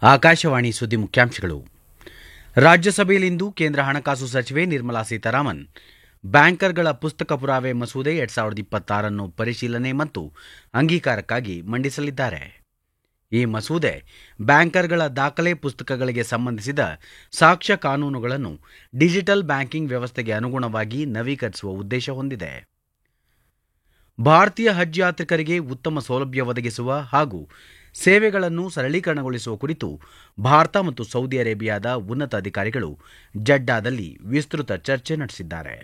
ಆಕಾಶವಾಣಿ ಸುದ್ದಿ ಮುಖ್ಯಾಂಶಗಳು ರಾಜ್ಯಸಭೆಯಲ್ಲಿಂದು ಕೇಂದ್ರ ಹಣಕಾಸು ಸಚಿವೆ ನಿರ್ಮಲಾ ಸೀತಾರಾಮನ್ ಬ್ಯಾಂಕರ್ಗಳ ಪುಸ್ತಕ ಪುರಾವೆ ಮಸೂದೆ ಎರಡ್ ಸಾವಿರದ ಇಪ್ಪತ್ತಾರನ್ನು ಪರಿಶೀಲನೆ ಮತ್ತು ಅಂಗೀಕಾರಕ್ಕಾಗಿ ಮಂಡಿಸಲಿದ್ದಾರೆ ಈ ಮಸೂದೆ ಬ್ಯಾಂಕರ್ಗಳ ದಾಖಲೆ ಪುಸ್ತಕಗಳಿಗೆ ಸಂಬಂಧಿಸಿದ ಸಾಕ್ಷ್ಯ ಕಾನೂನುಗಳನ್ನು ಡಿಜಿಟಲ್ ಬ್ಯಾಂಕಿಂಗ್ ವ್ಯವಸ್ಥೆಗೆ ಅನುಗುಣವಾಗಿ ನವೀಕರಿಸುವ ಉದ್ದೇಶ ಹೊಂದಿದೆ ಭಾರತೀಯ ಹಜ್ ಯಾತ್ರಿಕರಿಗೆ ಉತ್ತಮ ಸೌಲಭ್ಯ ಒದಗಿಸುವ ಹಾಗೂ ಸೇವೆಗಳನ್ನು ಸರಳೀಕರಣಗೊಳಿಸುವ ಕುರಿತು ಭಾರತ ಮತ್ತು ಸೌದಿ ಅರೇಬಿಯಾದ ಉನ್ನತ ಅಧಿಕಾರಿಗಳು ಜಡ್ಡಾದಲ್ಲಿ ವಿಸ್ತೃತ ಚರ್ಚೆ ನಡೆಸಿದ್ದಾರೆ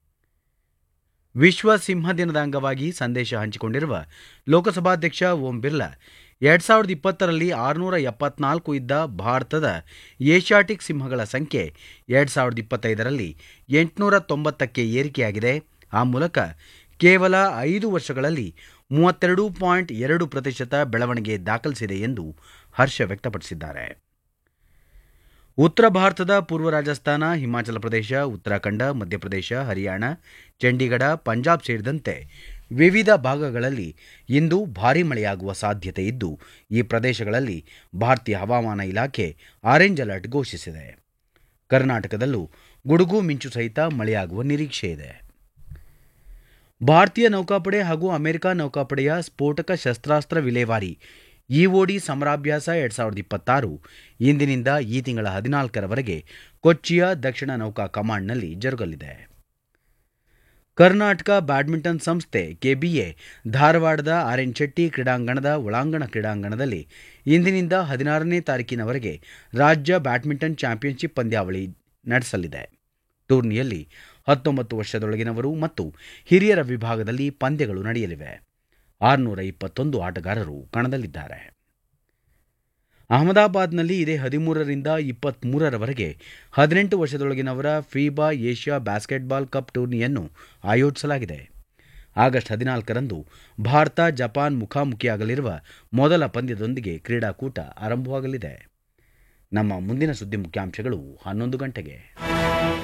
ವಿಶ್ವ ಸಿಂಹ ದಿನದ ಅಂಗವಾಗಿ ಸಂದೇಶ ಹಂಚಿಕೊಂಡಿರುವ ಲೋಕಸಭಾಧ್ಯಕ್ಷ ಓಂ ಬಿರ್ಲಾ ಎರಡ್ ಸಾವಿರದ ಇಪ್ಪತ್ತರಲ್ಲಿ ಆರುನೂರ ಎಪ್ಪತ್ನಾಲ್ಕು ಇದ್ದ ಭಾರತದ ಏಷ್ಯಾಟಿಕ್ ಸಿಂಹಗಳ ಸಂಖ್ಯೆ ಎರಡ್ ಸಾವಿರದ ಇಪ್ಪತ್ತೈದರಲ್ಲಿ ಎಂಟುನೂರ ತೊಂಬತ್ತಕ್ಕೆ ಏರಿಕೆಯಾಗಿದೆ ಆ ಮೂಲಕ ಕೇವಲ ಐದು ವರ್ಷಗಳಲ್ಲಿ ಮೂವತ್ತೆರಡು ಪಾಯಿಂಟ್ ಎರಡು ಪ್ರತಿಶತ ಬೆಳವಣಿಗೆ ದಾಖಲಿಸಿದೆ ಎಂದು ಹರ್ಷ ವ್ಯಕ್ತಪಡಿಸಿದ್ದಾರೆ ಉತ್ತರ ಭಾರತದ ಪೂರ್ವ ರಾಜಸ್ಥಾನ ಹಿಮಾಚಲ ಪ್ರದೇಶ ಉತ್ತರಾಖಂಡ ಮಧ್ಯಪ್ರದೇಶ ಹರಿಯಾಣ ಚಂಡೀಗಢ ಪಂಜಾಬ್ ಸೇರಿದಂತೆ ವಿವಿಧ ಭಾಗಗಳಲ್ಲಿ ಇಂದು ಭಾರೀ ಮಳೆಯಾಗುವ ಸಾಧ್ಯತೆ ಇದ್ದು ಈ ಪ್ರದೇಶಗಳಲ್ಲಿ ಭಾರತೀಯ ಹವಾಮಾನ ಇಲಾಖೆ ಆರೆಂಜ್ ಅಲರ್ಟ್ ಘೋಷಿಸಿದೆ ಕರ್ನಾಟಕದಲ್ಲೂ ಗುಡುಗು ಮಿಂಚು ಸಹಿತ ಮಳೆಯಾಗುವ ನಿರೀಕ್ಷೆ ಇದೆ ಭಾರತೀಯ ನೌಕಾಪಡೆ ಹಾಗೂ ಅಮೆರಿಕ ನೌಕಾಪಡೆಯ ಸ್ಫೋಟಕ ಶಸ್ತ್ರಾಸ್ತ್ರ ವಿಲೇವಾರಿ ಇಒಡಿ ಸಮರಾಭ್ಯಾಸ ಎರಡ್ ಸಾವಿರದ ಇಪ್ಪತ್ತಾರು ಇಂದಿನಿಂದ ಈ ತಿಂಗಳ ಹದಿನಾಲ್ಕರವರೆಗೆ ಕೊಚ್ಚಿಯ ದಕ್ಷಿಣ ನೌಕಾ ಕಮಾಂಡ್ನಲ್ಲಿ ಜರುಗಲಿದೆ ಕರ್ನಾಟಕ ಬ್ಯಾಡ್ಮಿಂಟನ್ ಸಂಸ್ಥೆ ಕೆಬಿಎ ಧಾರವಾಡದ ಆರ್ ಎನ್ ಶೆಟ್ಟಿ ಕ್ರೀಡಾಂಗಣದ ಒಳಾಂಗಣ ಕ್ರೀಡಾಂಗಣದಲ್ಲಿ ಇಂದಿನಿಂದ ಹದಿನಾರನೇ ತಾರೀಕಿನವರೆಗೆ ರಾಜ್ಯ ಬ್ಯಾಡ್ಮಿಂಟನ್ ಚಾಂಪಿಯನ್ಶಿಪ್ ಪಂದ್ಯಾವಳಿ ನಡೆಸಲಿದೆ ಟೂರ್ನಿಯಲ್ಲಿ ಹತ್ತೊಂಬತ್ತು ವರ್ಷದೊಳಗಿನವರು ಮತ್ತು ಹಿರಿಯರ ವಿಭಾಗದಲ್ಲಿ ಪಂದ್ಯಗಳು ನಡೆಯಲಿವೆ ಆರುನೂರ ಇಪ್ಪತ್ತೊಂದು ಆಟಗಾರರು ಕಣದಲ್ಲಿದ್ದಾರೆ ಅಹಮದಾಬಾದ್ನಲ್ಲಿ ಇದೇ ಹದಿಮೂರರಿಂದ ಇಪ್ಪತ್ತ್ಮೂರರವರೆಗೆ ಹದಿನೆಂಟು ವರ್ಷದೊಳಗಿನವರ ಫೀಬಾ ಏಷ್ಯಾ ಬ್ಯಾಸ್ಕೆಟ್ಬಾಲ್ ಕಪ್ ಟೂರ್ನಿಯನ್ನು ಆಯೋಜಿಸಲಾಗಿದೆ ಆಗಸ್ಟ್ ಹದಿನಾಲ್ಕರಂದು ಭಾರತ ಜಪಾನ್ ಮುಖಾಮುಖಿಯಾಗಲಿರುವ ಮೊದಲ ಪಂದ್ಯದೊಂದಿಗೆ ಕ್ರೀಡಾಕೂಟ ಆರಂಭವಾಗಲಿದೆ ನಮ್ಮ ಮುಂದಿನ ಸುದ್ದಿ ಮುಖ್ಯಾಂಶಗಳು ಹನ್ನೊಂದು ಗಂಟೆಗೆ